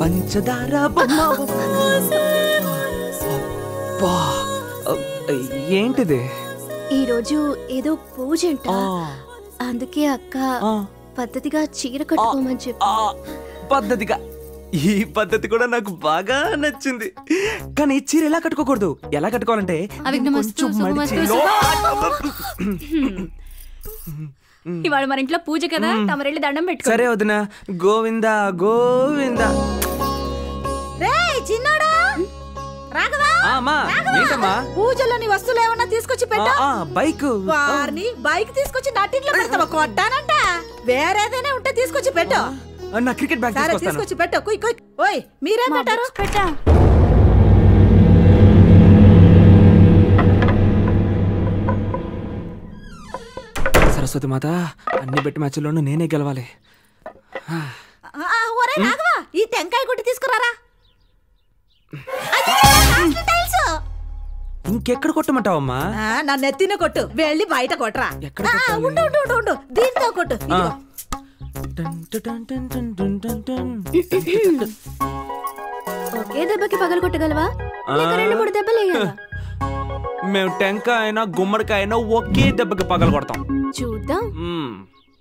పంచదార బొమ్మ అబ్బా, ఏంటిది ఈ రోజు ఏదో పూజ అంట ఆ, అందుకే అక్క ఆ, పద్ధతిగా చీర కట్టుకోమని చెప్పి ఆ, పద్ధతిగా ఈ పద్ధతి కూడా నాకు బాగా నచ్చింది కానీ ఈ చీర ఎలా కట్టుకోకూడదు ఎలా కట్టుకోవాలంటే అవిఘ్నమస్తు, కొంచెం మడిచి శుభమస్తు, లో- ఇవాళ మన ఇంట్లో పూజ కదా తమరెళ్ళి దండం పెట్టుకో సరే వదిన గోవింద గోవింద రేయ్ చిన్నోడా రాఘవా ఆ, అమ్మా ఏంటమ్మా పూజలోని వస్తువులు ఏమన్నా తీసుకొచ్చి ఆ, పెట్టా ఆ, బైక్ వారిని బైక్ తీసుకొచ్చి నట్టింట్లో పెడతావా కొట్టానంట వేరేదైనా ఉంటే తీసుకొచ్చి పెట్టు ఆ, నా క్రికెట్ బ్యాగ్ సరే తీసుకొస్తాను తీసుకొచ్చి పెట్టు కుయ్ కుయ్ ఓయ్ మీరేం పెట్టారు పెట్టా సరస్వతి మాత అన్ని బెట్టి మ్యాచ్ల్లోనూ నేనే గెలవాలి ఆ, ఆ, ఒరే రాఘవా ఈ టెంకాయ కొట్టి తీసుకురారా అయ్యో, హాస్టల్ టైల్స్. ఇంకెక్కడ కొట్టమంటావమ్మా ఆ, నా నెత్తిన కొట్టు వెళ్ళి బయట కొట్టరా ఎక్కడ ఆ, కొట్టాలి? ఉండు ఉండు ఉండు ఉండు దీంతో కొట్టు ఆ. ఇదిగో. టన్ టన్ టన్ టన్ టన్ టన్ టన్. ఒకే దెబ్బకి పగలు కొట్టగలవా ఆ. లేక రెండు మూడు దెబ్బలు వేయాలా మేము టెంకాయ అయినా గుమ్మడికాయ అయినా ఒకే దెబ్బకి పగలు కొడతాం చూద్దాం మ్మ్.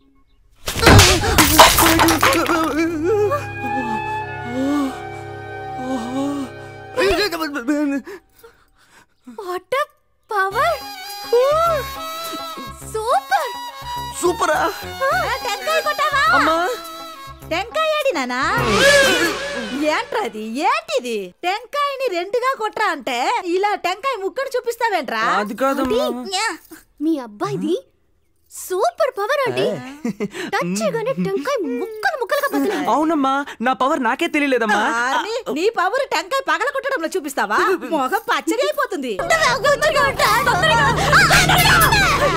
వాట్ పవర్ సూపర్ సూపరా ఆ, టెంకాయ కొట్టావా అమ్మా టెంకాయ ఆడినానా ఏంట్రది ఏంటిది టెంకాయని రెండుగా కొట్రా అంటే ఇలా టెంకాయ ముక్కను చూపిస్తావేంట్రా అది కాదమ్మా న్యా. మీ అబ్బాయిది సూపర్ పవర్ అండి టచ్ చేయగానే టెంకాయ ముక్కలు ముక్కలుగా బదిలీ అవునమ్మా నా పవర్ నాకే తెలియలేదమ్మా ఆర్ని, నీ పవర్ టెంకాయ పగల కొట్టడంలో చూపిస్తావా మొగం పచ్చగా అయిపోతుంది